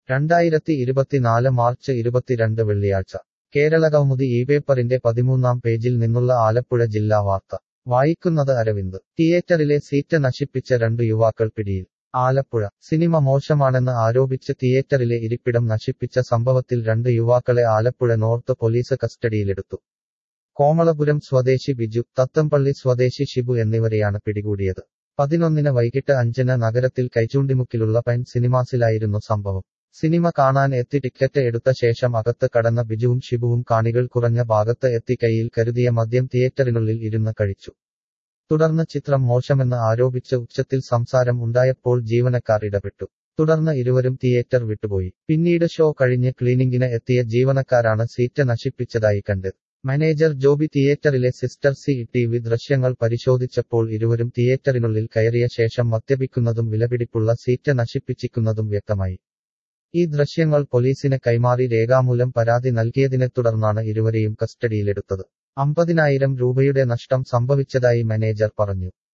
രണ്ടായിരത്തി ഇരുപത്തിനാല് മാർച്ച് ഇരുപത്തിരണ്ട് വെള്ളിയാഴ്ച കേരളകൗമുദി ഈ പേപ്പറിന്റെ പതിമൂന്നാം പേജിൽ നിന്നുള്ള ആലപ്പുഴ ജില്ലാ വാർത്ത വായിക്കുന്നത് അരവിന്ദ് തിയേറ്ററിലെ സീറ്റ് നശിപ്പിച്ച രണ്ട് യുവാക്കൾ പിടിയിൽ ആലപ്പുഴ സിനിമ മോശമാണെന്ന് ആരോപിച്ച് തിയേറ്ററിലെ ഇരിപ്പിടം നശിപ്പിച്ച സംഭവത്തിൽ രണ്ട് യുവാക്കളെ ആലപ്പുഴ നോർത്ത് പോലീസ് കസ്റ്റഡിയിലെടുത്തു കോമളപുരം സ്വദേശി ബിജു തത്തമ്പള്ളി സ്വദേശി ഷിബു എന്നിവരെയാണ് പിടികൂടിയത് പതിനൊന്നിന് വൈകിട്ട് അഞ്ചിന് നഗരത്തിൽ കൈചൂണ്ടിമുക്കിലുള്ള പൈൻ സിനിമാസിലായിരുന്നു സംഭവം സിനിമ കാണാൻ എത്തി ടിക്കറ്റ് എടുത്ത ശേഷം അകത്ത് കടന്ന ബിജുവും ഷിബുവും കാണികൾ കുറഞ്ഞ ഭാഗത്ത് എത്തി കൈയിൽ കരുതിയ മദ്യം തിയേറ്ററിനുള്ളിൽ ഇരുന്ന് കഴിച്ചു തുടർന്ന് ചിത്രം മോശമെന്ന് ആരോപിച്ച് ഉച്ചത്തിൽ സംസാരം ഉണ്ടായപ്പോൾ ജീവനക്കാർ ഇടപെട്ടു തുടർന്ന് ഇരുവരും തിയേറ്റർ വിട്ടുപോയി പിന്നീട് ഷോ കഴിഞ്ഞ് ക്ലീനിംഗിന് എത്തിയ ജീവനക്കാരാണ് സീറ്റ് നശിപ്പിച്ചതായി കണ്ടത് manager Joby തിയേറ്ററിലെ sister C T V ദൃശ്യങ്ങൾ പരിശോധിച്ചപ്പോൾ ഇരുവരും തിയേറ്ററിനുള്ളിൽ കയറിയ ശേഷം മദ്യപിക്കുന്നതും വിലപിടിപ്പുള്ള സീറ്റ് നശിപ്പിച്ചിരിക്കുന്നതും വ്യക്തമായി ഈ ദൃശ്യങ്ങൾ പോലീസിന് കൈമാറി രേഖാമൂലം പരാതി നൽകിയതിനെ തുടർന്നാണ് ഇരുവരെയും കസ്റ്റഡിയിലെടുത്തത് അമ്പതിനായിരം രൂപയുടെ നഷ്ടം സംഭവിച്ചതായി മാനേജർ പറഞ്ഞു